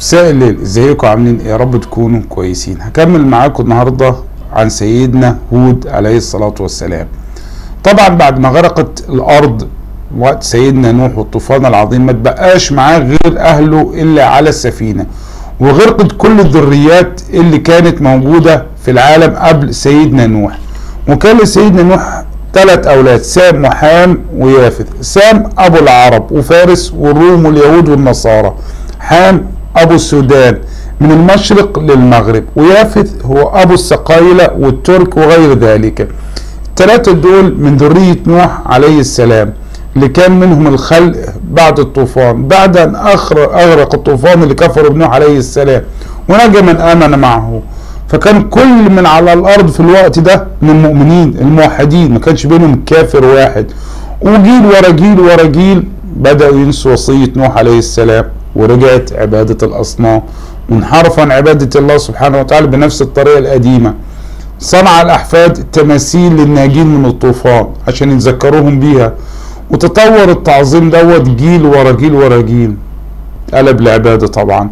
مساء الليل ازيكم عاملين ايه يا رب تكونوا كويسين هكمل معاكم النهارده عن سيدنا هود عليه الصلاه والسلام طبعا بعد ما غرقت الارض وقت سيدنا نوح والطوفان العظيم ما تبقاش معاه غير اهله الا على السفينه وغرقت كل الذريات اللي كانت موجوده في العالم قبل سيدنا نوح وكان لسيدنا نوح ثلاث اولاد سام وحام ويافث سام ابو العرب وفارس والروم واليهود والنصارى حام ابو السودان من المشرق للمغرب ويافث هو ابو السقايلة والترك وغير ذلك الثلاثة دول من ذرية نوح عليه السلام اللي كان منهم الخلق بعد الطوفان بعد ان اغرق الطوفان اللي كفروا بنوح عليه السلام ونجا من امن معه فكان كل من على الارض في الوقت ده من المؤمنين الموحدين ما كانش بينهم كافر واحد وجيل ورا جيل ورا جيل بدأوا ينسوا وصية نوح عليه السلام ورجعت عبادة الأصنام وانحرف عن عبادة الله سبحانه وتعالى بنفس الطريقة القديمة صنع الأحفاد تماثيل للناجين من الطوفان عشان يتذكروهم بيها وتطور التعظيم دوت جيل ورا جيل ورا جيل قلب لعبادة طبعا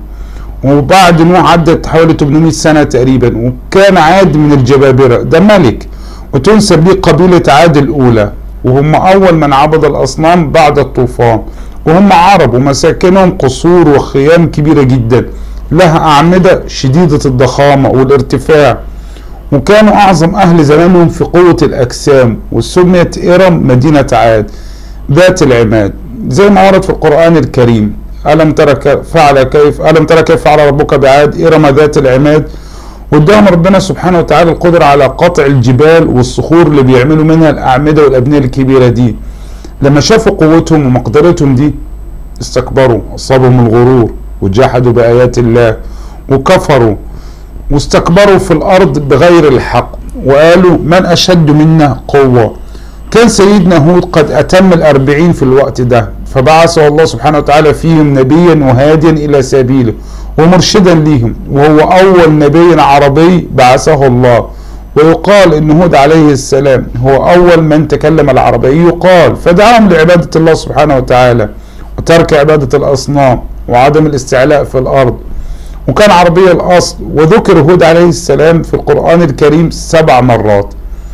وبعد نوح عدت حوالي 800 سنة تقريبا وكان عاد من الجبابرة ده ملك وتنسب ليه قبيلة عاد الأولى وهم أول من عبد الأصنام بعد الطوفان وهم عرب ومساكنهم قصور وخيام كبيرة جدا لها أعمدة شديدة الضخامة والارتفاع وكانوا أعظم أهل زمانهم في قوة الأجسام وسميت إرم مدينة عاد ذات العماد زي ما ورد في القرآن الكريم ألم ترى فعل كيف ألم ترى كيف فعل ربك بعاد إرم ذات العماد قدام ربنا سبحانه وتعالى القدرة على قطع الجبال والصخور اللي بيعملوا منها الأعمدة والأبنية الكبيرة دي لما شافوا قوتهم ومقدرتهم دي استكبروا أصابهم الغرور وجحدوا بآيات الله وكفروا واستكبروا في الأرض بغير الحق وقالوا من أشد منا قوة كان سيدنا هود قد أتم الأربعين في الوقت ده فبعثه الله سبحانه وتعالى فيهم نبيا وهاديا إلى سبيله ومرشدا ليهم وهو أول نبي عربي بعثه الله ويقال ان هود عليه السلام هو اول من تكلم العربية يقال فدعاهم لعبادة الله سبحانه وتعالى وترك عبادة الاصنام وعدم الاستعلاء في الارض وكان عربي الاصل وذكر هود عليه السلام في القرآن الكريم سبع مرات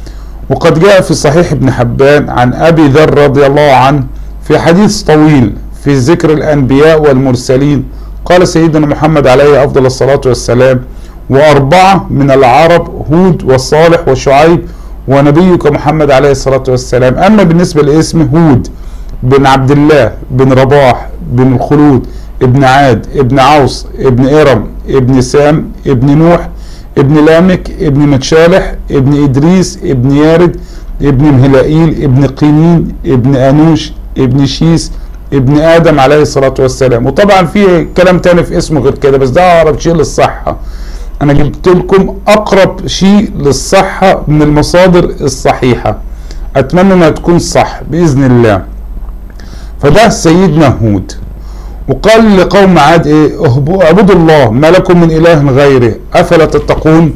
وقد جاء في صحيح ابن حبان عن ابي ذر رضي الله عنه في حديث طويل في ذكر الانبياء والمرسلين قال سيدنا محمد عليه افضل الصلاة والسلام وأربعة من العرب هود وصالح وشعيب ونبيك محمد عليه الصلاة والسلام أما بالنسبة لاسم هود بن عبد الله بن رباح بن الخلود ابن عاد ابن عوص ابن إرم ابن سام ابن نوح ابن لامك ابن متشالح ابن إدريس ابن يارد ابن مهلائيل ابن قينين ابن أنوش ابن شيس ابن آدم عليه الصلاة والسلام وطبعا في كلام تاني في اسمه غير كده بس ده أقرب شيء للصحة انا جبت لكم اقرب شيء للصحة من المصادر الصحيحة اتمنى انها تكون صح باذن الله فده سيدنا هود وقال لقوم عاد ايه اعبدوا الله ما لكم من اله غيره افلا تتقون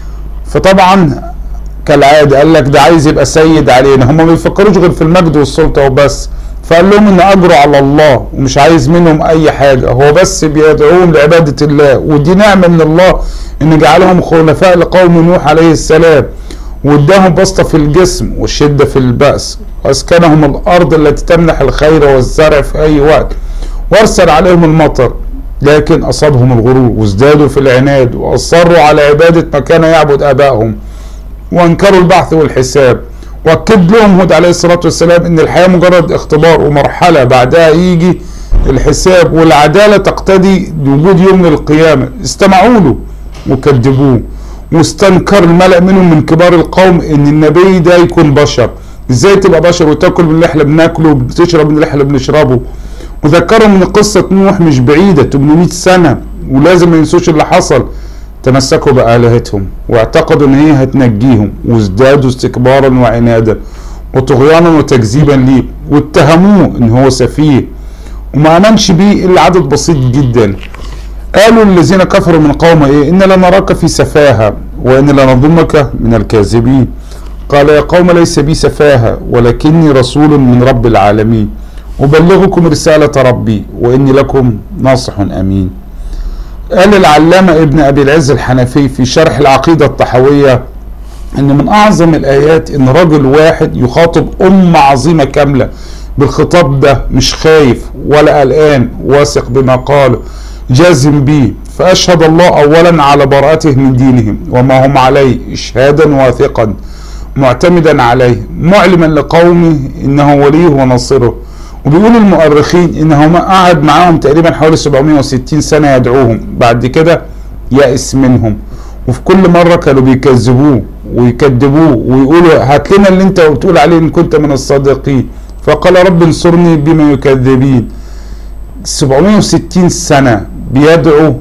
فطبعا كالعاده قال لك ده عايز يبقى سيد علينا هم ما بيفكروش غير في المجد والسلطه وبس فقال لهم ان اجروا على الله ومش عايز منهم اي حاجه هو بس بيدعوهم لعباده الله ودي نعمه من الله ان جعلهم خلفاء لقوم نوح عليه السلام واداهم بسطه في الجسم والشده في الباس واسكنهم الارض التي تمنح الخير والزرع في اي وقت وارسل عليهم المطر لكن اصابهم الغرور وازدادوا في العناد واصروا على عباده ما كان يعبد ابائهم وانكروا البعث والحساب واكد لهم هود عليه الصلاه والسلام ان الحياه مجرد اختبار ومرحله بعدها يجي الحساب والعداله تقتضي وجود يوم القيامه استمعوا له وكذبوه واستنكر الملأ منهم من كبار القوم ان النبي ده يكون بشر ازاي تبقى بشر وتاكل من اللي احنا بناكله وبتشرب من اللي احنا بنشربه وذكرهم ان قصة نوح مش بعيدة 800 سنة ولازم ما ينسوش اللي حصل تمسكوا بآلهتهم واعتقدوا ان هي هتنجيهم وازدادوا استكبارا وعنادا وطغيانا وتكذيبا ليه واتهموه ان هو سفيه وما امنش بيه الا عدد بسيط جدا قالوا الذين كفروا من قوم ايه ان لنراك في سفاهة وان لنظنك من الكاذبين قال يا قوم ليس بي سفاهة ولكني رسول من رب العالمين أبلغكم رسالة ربي وإني لكم ناصح أمين قال العلامة ابن أبي العز الحنفي في شرح العقيدة الطحوية ان من اعظم الايات ان رجل واحد يخاطب امة عظيمة كاملة بالخطاب ده مش خايف ولا قلقان واثق بما قاله جازم به فاشهد الله اولا على براءته من دينهم وما هم عليه اشهادا واثقا معتمدا عليه معلما لقومه انه وليه وناصره وبيقول المؤرخين انه ما قعد معاهم تقريبا حوالي 760 سنة يدعوهم بعد كده يأس منهم وفي كل مرة كانوا بيكذبوه ويكذبوه ويقولوا هات لنا اللي انت بتقول عليه ان كنت من الصادقين فقال رب انصرني بما يكذبين 760 سنة بيدعو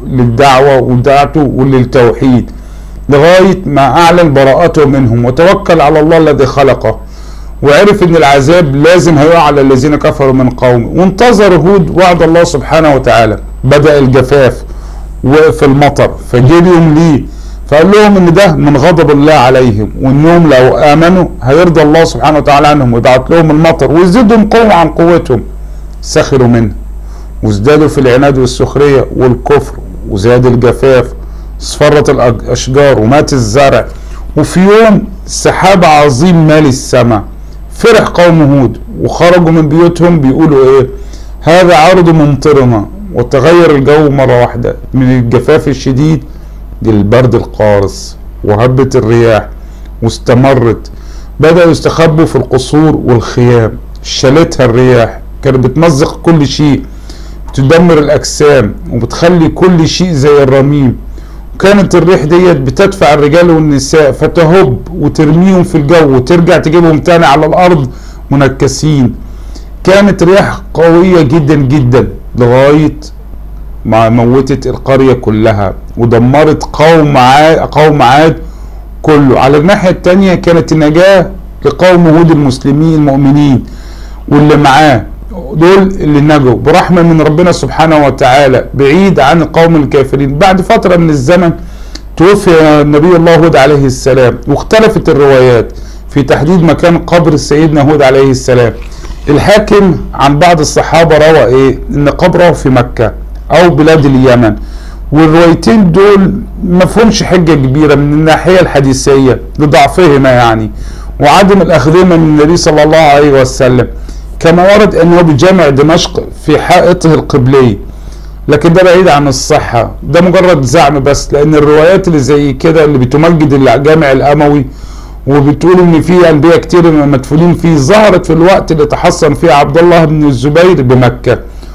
للدعوة ودعته وللتوحيد لغاية ما أعلن براءته منهم وتوكل على الله الذي خلقه وعرف ان العذاب لازم هيقع على الذين كفروا من قومه وانتظر هود وعد الله سبحانه وتعالى بدأ الجفاف وقف المطر فجريهم ليه فقال لهم ان ده من غضب الله عليهم وانهم لو امنوا هيرضى الله سبحانه وتعالى عنهم ويبعت لهم المطر ويزيدهم قوة عن قوتهم سخروا منه وازدادوا في العناد والسخرية والكفر وزاد الجفاف اصفرت الاشجار ومات الزرع وفي يوم سحاب عظيم مال السماء فرح قوم هود وخرجوا من بيوتهم بيقولوا ايه هذا عرض ممطرنا وتغير الجو مرة واحدة من الجفاف الشديد للبرد القارس وهبت الرياح واستمرت بدأوا يستخبوا في القصور والخيام شالتها الرياح كانت بتمزق كل شيء بتدمر الأجسام وبتخلي كل شيء زي الرميم وكانت الريح ديت بتدفع الرجال والنساء فتهب وترميهم في الجو وترجع تجيبهم تاني على الأرض منكسين كانت رياح قوية جدا جدا لغاية ما موتت القرية كلها ودمرت قوم عاد قوم عاد كله على الناحية التانية كانت النجاة لقوم هود المسلمين المؤمنين واللي معاه دول اللي نجوا برحمة من ربنا سبحانه وتعالى بعيد عن القوم الكافرين بعد فترة من الزمن توفي نبي الله هود عليه السلام واختلفت الروايات في تحديد مكان قبر سيدنا هود عليه السلام الحاكم عن بعض الصحابة روى ايه ان قبره في مكة او بلاد اليمن والروايتين دول ما فهمش حجة كبيرة من الناحية الحديثية لضعفهما يعني وعدم الأخذهما من النبي صلى الله عليه وسلم كما ورد أنه بجامع دمشق في حائطه القبلي لكن ده بعيد عن الصحة ده مجرد زعم بس لأن الروايات اللي زي كده اللي بتمجد الجامع الأموي وبتقول ان في انبياء كتير مدفونين فيه ظهرت في الوقت اللي تحصن فيه عبد الله بن الزبير بمكه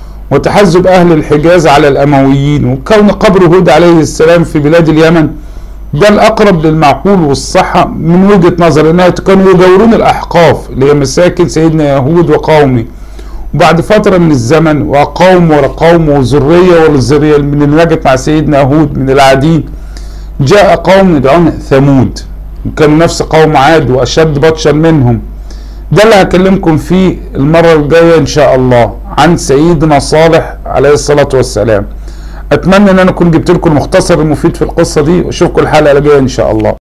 وتحزب اهل الحجاز على الامويين وكون قبر هود عليه السلام في بلاد اليمن ده الاقرب للمعقول والصحه من وجهه نظر انها كانوا يجاورون الاحقاف اللي هي مساكن سيدنا يهود وقومه وبعد فترة من الزمن وقوم ورا قوم وذرية ورا ذرية من اللي نجت مع سيدنا هود من العادين جاء قوم يدعون ثمود كانوا نفس قوم عاد واشد بطشا منهم ده اللي هكلمكم فيه المرة الجاية ان شاء الله عن سيدنا صالح عليه الصلاة والسلام اتمنى ان انا اكون جبت لكم المختصر المفيد في القصة دي واشوفكم الحلقة الجاية ان شاء الله